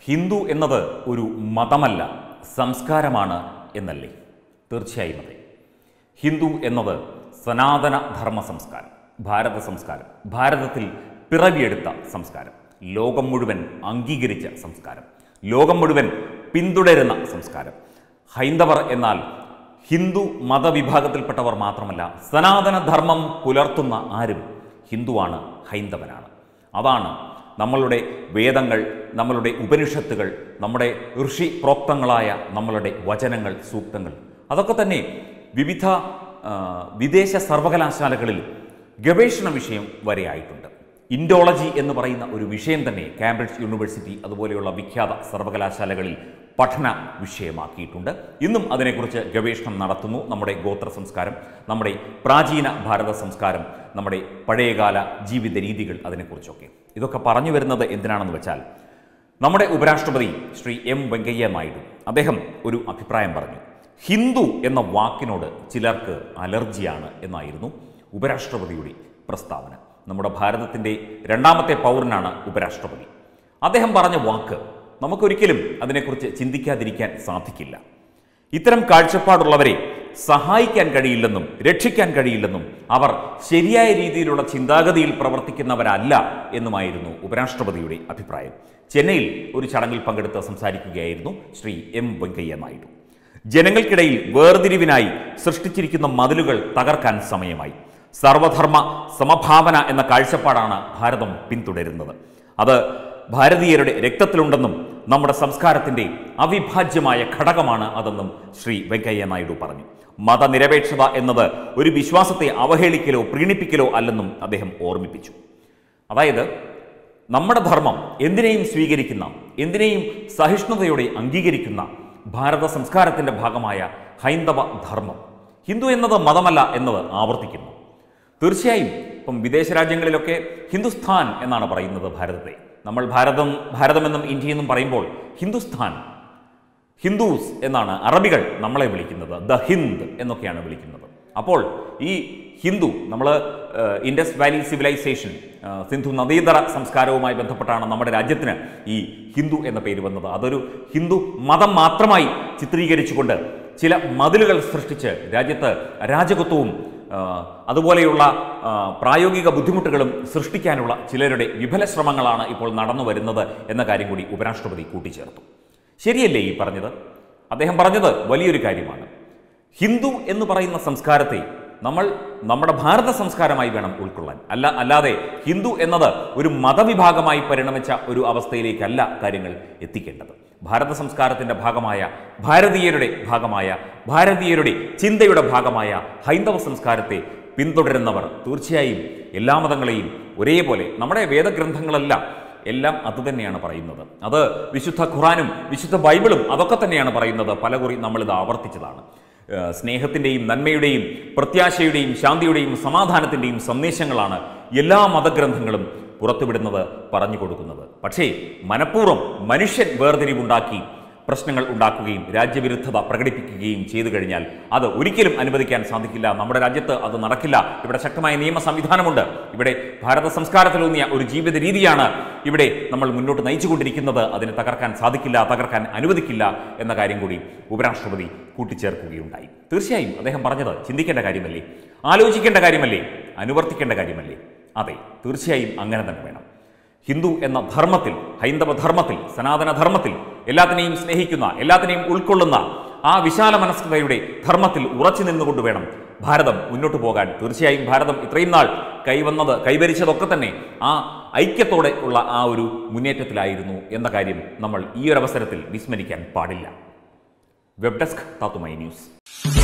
ഹിന്ദു എന്നത് ഒരു മതമല്ല സംസ്കാരമാണ് എന്നല്ലേ തീർച്ചയായും അതെ ഹിന്ദു എന്നത് സനാതന ധർമ്മ സംസ്കാരം ഭാരത സംസ്കാരം ഭാരതത്തിൽ പിറവിയെടുത്ത സംസ്കാരം ലോകം മുഴുവൻ അംഗീകരിച്ച സംസ്കാരം ലോകം മുഴുവൻ പിന്തുടരുന്ന സംസ്കാരം ഹൈന്ദവർ എന്നാൽ ഹിന്ദു മതവിഭാഗത്തിൽപ്പെട്ടവർ മാത്രമല്ല സനാതന ധർമ്മം പുലർത്തുന്ന ആരും ഹിന്ദുവാണ് ഹൈന്ദവനാണ് അതാണ് നമ്മളുടെ വേദങ്ങൾ നമ്മളുടെ ഉപനിഷത്തുകൾ നമ്മുടെ ഋഷി പ്രോക്തങ്ങളായ നമ്മളുടെ വചനങ്ങൾ സൂക്തങ്ങൾ അതൊക്കെ തന്നെ വിവിധ ആ, വിദേശ സർവകലാശാലകളിൽ ഗവേഷണ വിഷയം വരെ ആയിട്ടുണ്ട് ഇൻഡോളജി എന്ന് പറയുന്ന ഒരു വിഷയം തന്നെ കാംബ്രിഡ്ജ് യൂണിവേഴ്സിറ്റി അതുപോലെയുള്ള വിഖ്യാത സർവകലാശാലകളിൽ പഠന വിഷയമാക്കിയിട്ടുണ്ട് ഇന്നും അതിനെക്കുറിച്ച് ഗവേഷണം നടത്തുന്നു നമ്മുടെ ഗോത്ര സംസ്കാരം നമ്മുടെ പ്രാചീന ഭാരത സംസ്കാരം നമ്മുടെ പഴയകാല ജീവിത രീതികൾ അതിനെക്കുറിച്ചൊക്കെ ഇതൊക്കെ പറഞ്ഞു വരുന്നത് എന്തിനാണെന്ന് വെച്ചാൽ നമ്മുടെ ഉപരാഷ്ട്രപതി ശ്രീ എം വെങ്കയ്യ നായിഡു അദ്ദേഹം ഒരു അഭിപ്രായം പറഞ്ഞു ഹിന്ദു എന്ന വാക്കിനോട് ചിലർക്ക് അലർജിയാണ് എന്നായിരുന്നു ഉപരാഷ്ട്രപതിയുടെ പ്രസ്താവന നമ്മുടെ ഭാരതത്തിൻ്റെ രണ്ടാമത്തെ പൗരനാണ് ഉപരാഷ്ട്രപതി അദ്ദേഹം പറഞ്ഞ വാക്ക് നമുക്കൊരിക്കലും അതിനെക്കുറിച്ച് ചിന്തിക്കാതിരിക്കാൻ സാധിക്കില്ല ഇത്തരം കാഴ്ചപ്പാടുള്ളവരെ സഹായിക്കാൻ കഴിയില്ലെന്നും രക്ഷിക്കാൻ കഴിയില്ലെന്നും അവർ ശരിയായ രീതിയിലുള്ള ചിന്താഗതിയിൽ പ്രവർത്തിക്കുന്നവരല്ല എന്നുമായിരുന്നു ഉപരാഷ്ട്രപതിയുടെ അഭിപ്രായം ചെന്നൈയിൽ ഒരു ചടങ്ങിൽ പങ്കെടുത്ത് സംസാരിക്കുകയായിരുന്നു ശ്രീ എം വെങ്കയ്യ നായിഡു ജനങ്ങൾക്കിടയിൽ വേർതിരിവിനായി സൃഷ്ടിച്ചിരിക്കുന്ന മതിലുകൾ തകർക്കാൻ സമയമായി സർവധർമ്മ സമഭാവന എന്ന കാഴ്ചപ്പാടാണ് ഭാരതം പിന്തുടരുന്നത് അത് ഭാരതീയരുടെ രക്തത്തിലുണ്ടെന്നും നമ്മുടെ സംസ്കാരത്തിൻ്റെ അവിഭാജ്യമായ ഘടകമാണ് അതെന്നും ശ്രീ വെങ്കയ്യ നായിഡു പറഞ്ഞു മതനിരപേക്ഷത എന്നത് ഒരു വിശ്വാസത്തെ അവഹേളിക്കലോ പ്രീണിപ്പിക്കലോ അല്ലെന്നും അദ്ദേഹം ഓർമ്മിപ്പിച്ചു അതായത് നമ്മുടെ ധർമ്മം എന്തിനേയും സ്വീകരിക്കുന്ന എന്തിനേയും സഹിഷ്ണുതയോടെ അംഗീകരിക്കുന്ന ഭാരത സംസ്കാരത്തിൻ്റെ ഭാഗമായ ഹൈന്ദവ ധർമ്മം ഹിന്ദു എന്നത് മതമല്ല എന്നത് ആവർത്തിക്കുന്നു തീർച്ചയായും ഇപ്പം വിദേശ രാജ്യങ്ങളിലൊക്കെ ഹിന്ദുസ്ഥാൻ എന്നാണ് പറയുന്നത് ഭാരതത്തെ നമ്മൾ ഭാരതം ഭാരതമെന്നും ഇന്ത്യയെന്നും പറയുമ്പോൾ ഹിന്ദുസ്ഥാൻ ഹിന്ദുസ് എന്നാണ് അറബികൾ നമ്മളെ വിളിക്കുന്നത് ദ ഹിന്ദ് എന്നൊക്കെയാണ് വിളിക്കുന്നത് അപ്പോൾ ഈ ഹിന്ദു നമ്മൾ ഇൻഡസ് വാലി സിവിലൈസേഷൻ ആ, സിന്ധു നദീതട സംസ്കാരവുമായി ബന്ധപ്പെട്ടാണ് നമ്മുടെ രാജ്യത്തിന് ഈ ഹിന്ദു എന്ന പേര് വന്നത് അതൊരു ഹിന്ദു മതം മാത്രമായി ചിത്രീകരിച്ചുകൊണ്ട് ചില മതിലുകൾ സൃഷ്ടിച്ച് രാജ്യത്ത് രാജകത്വവും ആ, അതുപോലെയുള്ള ആ, പ്രായോഗിക ബുദ്ധിമുട്ടുകളും സൃഷ്ടിക്കാനുള്ള ചിലരുടെ വിഫല ശ്രമങ്ങളാണ് ഇപ്പോൾ നടന്നു വരുന്നത് എന്ന കാര്യം കൂടി ഉപരാഷ്ട്രപതി കൂട്ടിച്ചേർത്തു ശരിയല്ലേ ഈ പറഞ്ഞത് അദ്ദേഹം പറഞ്ഞത് വലിയൊരു കാര്യമാണ് ഹിന്ദു എന്ന് പറയുന്ന സംസ്കാരത്തെ നമ്മൾ നമ്മുടെ ഭാരത സംസ്കാരമായി വേണം ഉൾക്കൊള്ളാൻ അല്ല അല്ലാതെ ഹിന്ദു എന്നത് ഒരു മതവിഭാഗമായി പരിണമിച്ച ഒരു അവസ്ഥയിലേക്കല്ല കാര്യങ്ങൾ എത്തിക്കേണ്ടത് ഭാരത സംസ്കാരത്തിൻ്റെ ഭാഗമായ ഭാരതീയരുടെ ഭാഗമായ ഭാരതീയരുടെ ചിന്തയുടെ ഭാഗമായ ഹൈന്ദവ സംസ്കാരത്തെ പിന്തുടരുന്നവർ തീർച്ചയായും എല്ലാ മതങ്ങളെയും ഒരേപോലെ നമ്മുടെ വേദഗ്രന്ഥങ്ങളെല്ലാം എല്ലാം അതുതന്നെയാണ് പറയുന്നത് അത് വിശുദ്ധ ഖുറാനും വിശുദ്ധ ബൈബിളും അതൊക്കെ തന്നെയാണ് പറയുന്നത് പലകുറി നമ്മളിത് ആവർത്തിച്ചതാണ് ഏഹ് സ്നേഹത്തിൻ്റെയും നന്മയുടെയും പ്രത്യാശയുടെയും ശാന്തിയുടെയും സമാധാനത്തിൻ്റെയും സന്ദേശങ്ങളാണ് എല്ലാ മതഗ്രന്ഥങ്ങളും പുറത്തുവിടുന്നത് പറഞ്ഞു കൊടുക്കുന്നത് പക്ഷേ മനഃപൂർവ്വം മനുഷ്യൻ വേർതിരിവുണ്ടാക്കി പ്രശ്നങ്ങൾ ഉണ്ടാക്കുകയും രാജ്യവിരുദ്ധത പ്രകടിപ്പിക്കുകയും ചെയ്തു കഴിഞ്ഞാൽ അത് ഒരിക്കലും അനുവദിക്കാൻ സാധിക്കില്ല നമ്മുടെ രാജ്യത്ത് അത് നടക്കില്ല ഇവിടെ ശക്തമായ നിയമ സംവിധാനമുണ്ട് ഇവിടെ ഭാരത സംസ്കാരത്തിലൂന്നിയ ഒരു ജീവിത രീതിയാണ് ഇവിടെ നമ്മൾ മുന്നോട്ട് നയിച്ചുകൊണ്ടിരിക്കുന്നത് അതിനെ തകർക്കാൻ സാധിക്കില്ല തകർക്കാൻ അനുവദിക്കില്ല എന്ന കാര്യം കൂടി ഉപരാഷ്ട്രപതി കൂട്ടിച്ചേർക്കുകയുണ്ടായി തീർച്ചയായും അദ്ദേഹം പറഞ്ഞത് ചിന്തിക്കേണ്ട കാര്യമല്ലേ ആലോചിക്കേണ്ട കാര്യമല്ലേ അനുവർത്തിക്കേണ്ട കാര്യമല്ലേ അതെ തീർച്ചയായും അങ്ങനെ തന്നെ വേണം ഹിന്ദു എന്ന ധർമ്മത്തിൽ ഹൈന്ദവ ധർമ്മത്തിൽ സനാതന ധർമ്മത്തിൽ എല്ലാത്തിനെയും സ്നേഹിക്കുന്ന എല്ലാത്തിനെയും ഉൾക്കൊള്ളുന്ന ആ വിശാല മനസ്കതയുടെ ധർമ്മത്തിൽ ഉറച്ചു നിന്നുകൊണ്ട് വേണം ഭാരതം മുന്നോട്ട് പോകാൻ തീർച്ചയായും ഭാരതം ഇത്രയും നാൾ കൈവന്നത് കൈവരിച്ചതൊക്കെ തന്നെ ആ ഐക്യത്തോടെ ഉള്ള ആ ഒരു മുന്നേറ്റത്തിലായിരുന്നു എന്ന കാര്യം നമ്മൾ ഈ ഒരു അവസരത്തിൽ വിസ്മരിക്കാൻ പാടില്ല വെബ് ഡെസ്ക് താത്തുമൈ ന്യൂസ്